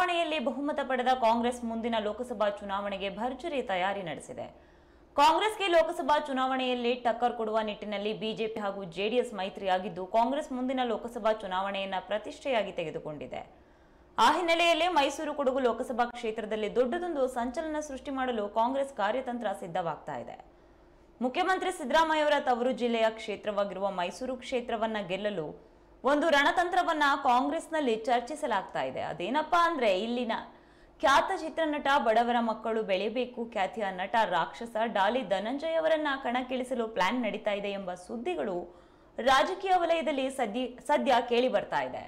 ಚುನಾವಣೆಯಲ್ಲಿ ಬಹುಮತ ಪಡೆದ ಕಾಂಗ್ರೆಸ್ ಮುಂದಿನ ಲೋಕಸಭಾ ಚುನಾವಣೆಗೆ ಭರ್ಜರಿ ತಯಾರಿ ನಡೆಸಿದೆ ಕಾಂಗ್ರೆಸ್ಗೆ ಲೋಕಸಭಾ ಚುನಾವಣೆಯಲ್ಲಿ ಟಕ್ಕರ್ ಕೊಡುವ ನಿಟ್ಟಿನಲ್ಲಿ ಬಿಜೆಪಿ ಹಾಗೂ ಜೆಡಿಎಸ್ ಮೈತ್ರಿಯಾಗಿದ್ದು ಕಾಂಗ್ರೆಸ್ ಮುಂದಿನ ಲೋಕಸಭಾ ಚುನಾವಣೆಯನ್ನ ಪ್ರತಿಷ್ಠೆಯಾಗಿ ತೆಗೆದುಕೊಂಡಿದೆ ಆ ಹಿನ್ನೆಲೆಯಲ್ಲಿ ಮೈಸೂರು ಕೊಡಗು ಲೋಕಸಭಾ ಕ್ಷೇತ್ರದಲ್ಲಿ ದೊಡ್ಡದೊಂದು ಸಂಚಲನ ಸೃಷ್ಟಿ ಮಾಡಲು ಕಾಂಗ್ರೆಸ್ ಕಾರ್ಯತಂತ್ರ ಸಿದ್ಧವಾಗ್ತಾ ಇದೆ ಮುಖ್ಯಮಂತ್ರಿ ಸಿದ್ದರಾಮಯ್ಯವರ ತವರು ಜಿಲ್ಲೆಯ ಕ್ಷೇತ್ರವಾಗಿರುವ ಮೈಸೂರು ಕ್ಷೇತ್ರವನ್ನ ಗೆಲ್ಲಲು ಒಂದು ರಣತಂತ್ರವನ್ನ ಕಾಂಗ್ರೆಸ್ನಲ್ಲಿ ಚರ್ಚಿಸಲಾಗ್ತಾ ಇದೆ ಅದೇನಪ್ಪಾ ಅಂದ್ರೆ ಇಲ್ಲಿನ ಖ್ಯಾತ ಚಿತ್ರನಟ ಬಡವರ ಮಕ್ಕಳು ಬೆಳೆಯಬೇಕು ಖ್ಯಾತಿಯ ನಟ ರಾಕ್ಷಸ ಡಾಲಿ ಧನಂಜಯ್ ಅವರನ್ನ ಕಣಕ್ಕಿಳಿಸಲು ಪ್ಲಾನ್ ನಡೀತಾ ಇದೆ ಎಂಬ ಸುದ್ದಿಗಳು ರಾಜಕೀಯ ವಲಯದಲ್ಲಿ ಸದ್ಯ ಸದ್ಯ ಕೇಳಿ ಬರ್ತಾ ಇದೆ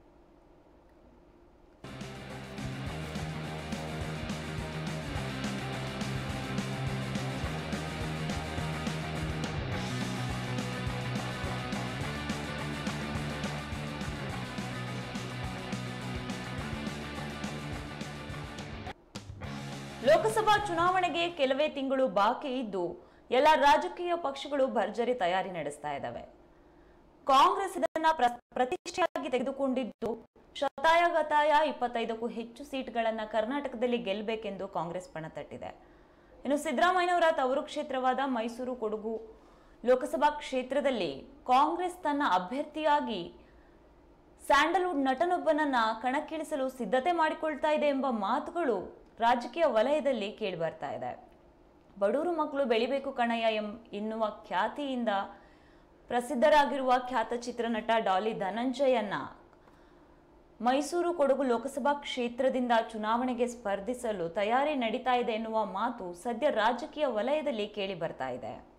ಲೋಕಸಭಾ ಚುನಾವಣೆಗೆ ಕೆಲವೇ ತಿಂಗಳು ಬಾಕಿ ಇದ್ದು ಎಲ್ಲ ರಾಜಕೀಯ ಪಕ್ಷಗಳು ಭರ್ಜರಿ ತಯಾರಿ ನಡೆಸ್ತಾ ಇದ್ದಾವೆ ಕಾಂಗ್ರೆಸ್ ಇದನ್ನ ಪ್ರ- ಪ್ರತಿಷ್ಠೆಯಾಗಿ ತೆಗೆದುಕೊಂಡಿದ್ದು ಶತಾಯ ಗತಾಯ ಇಪ್ಪತ್ತೈದಕ್ಕೂ ಹೆಚ್ಚು ಸೀಟ್ಗಳನ್ನ ಕರ್ನಾಟಕದಲ್ಲಿ ಗೆಲ್ಲಬೇಕೆಂದು ಕಾಂಗ್ರೆಸ್ ಪಣ ತಟ್ಟಿದೆ ಇನ್ನು ಸಿದ್ದರಾಮಯ್ಯನವರ ತವರು ಕ್ಷೇತ್ರವಾದ ಮೈಸೂರು ಕೊಡಗು ಲೋಕಸಭಾ ಕ್ಷೇತ್ರದಲ್ಲಿ ಕಾಂಗ್ರೆಸ್ ತನ್ನ ಅಭ್ಯರ್ಥಿಯಾಗಿ ಸ್ಯಾಂಡಲ್ವುಡ್ ನಟನೊಬ್ಬನನ್ನ ಕಣಕ್ಕಿಳಿಸಲು ಸಿದ್ಧತೆ ಮಾಡಿಕೊಳ್ತಾ ಇದೆ ಎಂಬ ಮಾತುಗಳು ರಾಜಕೀಯ ವಲಯದಲ್ಲಿ ಕೇಳಿ ಬರ್ತಾ ಇದೆ ಬಡೂರು ಮಕ್ಕಳು ಬೆಳಿಬೇಕು ಕಣಯ್ಯ ಎಂ ಎನ್ನುವ ಖ್ಯಾತಿಯಿಂದ ಪ್ರಸಿದ್ಧರಾಗಿರುವ ಖ್ಯಾತ ಚಿತ್ರನಟ ಡಾಲಿ ಧನಂಜಯನ್ನ ಮೈಸೂರು ಕೊಡಗು ಲೋಕಸಭಾ ಕ್ಷೇತ್ರದಿಂದ ಚುನಾವಣೆಗೆ ಸ್ಪರ್ಧಿಸಲು ತಯಾರಿ ನಡೀತಾ ಇದೆ ಎನ್ನುವ ಮಾತು ಸದ್ಯ ರಾಜಕೀಯ ವಲಯದಲ್ಲಿ ಕೇಳಿ ಬರ್ತಾ ಇದೆ